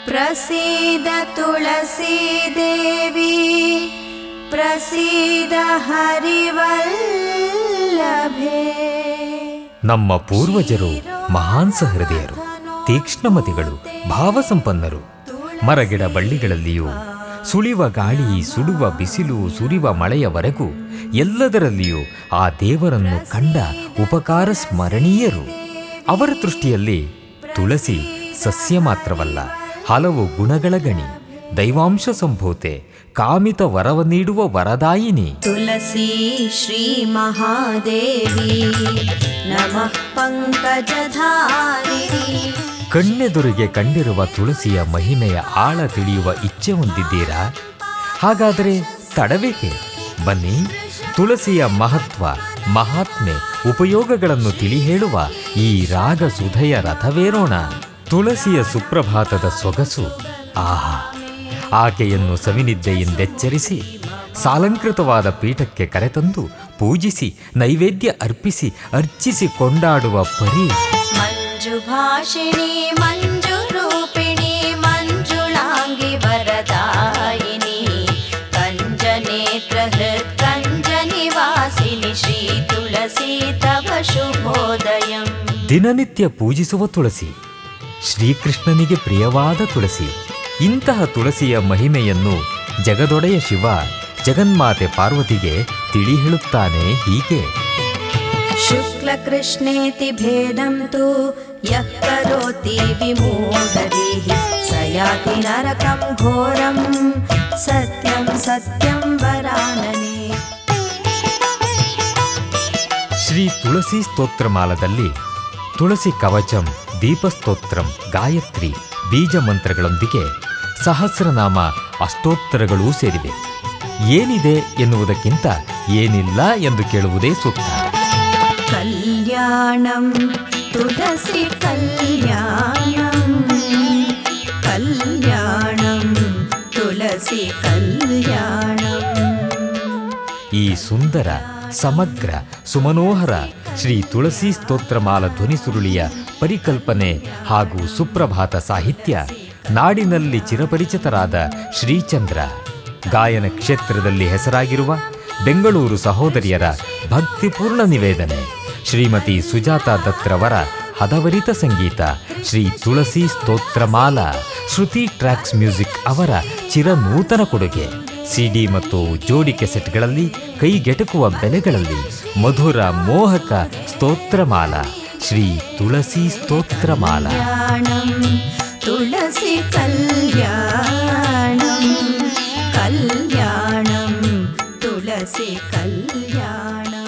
प्रसीद तुलसी देवी प्रसीद हरिवल्लभे ನಮ್ಮ ಪೂರ್ವಜರು ಮಹಾನ್ ಸಹೃದಯರು ತೀಕ್ಷ್ಣಮತಿಗಳು ಭಾವಸಂಪನ್ನರು ಮರಗಿಡ ಬಳ್ಳಿಗಳಲ್ಲಿಯೂ ಸುಳಿವ ಗಾಳಿ ಸುಡುವ ಬಿಸಿಲು ಸುರಿವ ಮಳೆಯವರೆಗೂ ಎಲ್ಲದರಲ್ಲಿಯೂ ಆ ದೇವರನ್ನು ಕಂಡ ಉಪಕಾರ ಸ್ಮರಣೀಯರು ಅವರ ದೃಷ್ಟಿಯಲ್ಲಿ ತುಳಸಿ ಸಸ್ಯ ಮಾತ್ರವಲ್ಲ ಹಲವು ಗುಣಗಳ ಗಣಿ ದೈವಾಂಶ ಸಂಭೂತೆ ಕಾಮಿತ ವರವ ನೀಡುವ ವರದಾಯಿನಿ तुलसी श्रीमहादेवी नमः पङ्कजधारिणी ಕಣ್ಣೆದುರಿಗೆ ಕಂಡಿರುವ ತುಳಸಿಯ ಮಹಿಮೆಯ ಆಳ ತಿಳಿಯುವ ಇಚ್ಛೆ ಹೊಂದಿದ್ದೀರಾ ಹಾಗಾದರೆ ತಡಬೇಕೆ ಬನ್ನಿ ತುಳಸಿಯ ಮಹತ್ವ ಮಹಾತ್ಮೆ ಉಪಯೋಗಗಳನ್ನು ತಿಳಿ ಹೇಳುವ ಈ ರಾಗ ಸುಧೆಯ ರಥವೇರೋಣ ತುಳಸಿಯ ಸುಪ್ರಭಾತದ ಸೊಗಸು ಆಹಾ ಆಕೆಯನ್ನು ಸವಿನಿದ್ದೆಯಿಂದೆಚ್ಚರಿಸಿ ಸಾಲಂಕೃತವಾದ ಪೀಠಕ್ಕೆ ಕರೆತಂದು ಪೂಜಿಸಿ ನೈವೇದ್ಯ ಅರ್ಪಿಸಿ ಅರ್ಚಿಸಿ ಕೊಂಡಾಡುವ ಪರಿ मञ्जुभाषिणी मञ्जुरूपिणी मञ्जुळाङ्गि वरदायिनी कञ्जनेत्रहृत् कञ्जनिवासिनि श्रीतुलसी तव शुभोदयम् ದಿನನಿತ್ಯ ಪೂಜಿಸುವ ತುಳಸಿ ಶ್ರೀಕೃಷ್ಣನಿಗೆ ಪ್ರಿಯವಾದ ತುಳಸಿ ಇಂತಹ ತುಳಸಿಯ ಮಹಿಮೆಯನ್ನು ಜಗದೊಡೆಯ ಶಿವ ಜಗನ್ಮಾತೆ ಪಾರ್ವತಿಗೆ ತಿಳಿ ಹೇಳುತ್ತಾನೆ ಹೀಗೆ शुक्लकृष्णेति भेदं तु यः करोति विमूढरीः स याति नरकं घोरं सत्यं सत्यं वरानने ಶ್ರೀ ತುಳಸಿ ಸ್ತೋತ್ರಮಾಲದಲ್ಲಿ ತುಳಸಿ ಕವಚಂ ದೀಪಸ್ತೋತ್ರಂ ಗಾಯತ್ರಿ ಬೀಜ ಮಂತ್ರಗಳೊಂದಿಗೆ ಸಹಸ್ರನಾಮ ಅಷ್ಟೋತ್ತರಗಳೂ ಸೇರಿವೆ ಏನಿದೆ ಎನ್ನುವುದಕ್ಕಿಂತ ಏನಿಲ್ಲ ಎಂದು ಕೇಳುವುದೇ ಸೂಕ್ತ कल्याणं तुलसी कल्याणं कल्याणं तुलसी कल्याणम् ಈ ಸುಂದರ ಸಮಗ್ರ ಸುಮನೋಹರ ಶ್ರೀ ತುಳಸಿ ಸ್ತೋತ್ರಮಾಲ ಧ್ವನಿ ಸುರುಳಿಯ ಪರಿಕಲ್ಪನೆ ಹಾಗೂ ಸುಪ್ರಭಾತ ಸಾಹಿತ್ಯ ನಾಡಿನಲ್ಲಿ ಚಿರಪರಿಚಿತರಾದ ಶ್ರೀಚಂದ್ರ ಗಾಯನ ಕ್ಷೇತ್ರದಲ್ಲಿ ಹೆಸರಾಗಿರುವ ಬೆಂಗಳೂರು ಸಹೋದರಿಯರ ಭಕ್ತಿಪೂರ್ಣ ನಿವೇದನೆ ಶ್ರೀಮತಿ ಸುಜಾತ ದತ್ರವರ ಹದವರಿತ ಸಂಗೀತ ಶ್ರೀ ತುಳಸಿ ಸ್ತೋತ್ರಮಾಲ ಶ್ರುತಿ ಟ್ರ್ಯಾಕ್ಸ್ ಮ್ಯೂಸಿಕ್ ಅವರ ಚಿರನೂತನ ಕೊಡುಗೆ ಸಿಡಿ ಮತ್ತು ಜೋಡಿ ಕೆಸೆಟ್ಗಳಲ್ಲಿ ಕೈಗೆಟಕುವ ಬೆಲೆಗಳಲ್ಲಿ ಮಧುರ ಮೋಹಕ ಸ್ತೋತ್ರಮಾಲ ಶ್ರೀ ತುಳಸಿ ಸ್ತೋತ್ರಮಾಲ कल्याणं तुलसी कल्याणं कल्याणं तुलसी कल्याणम्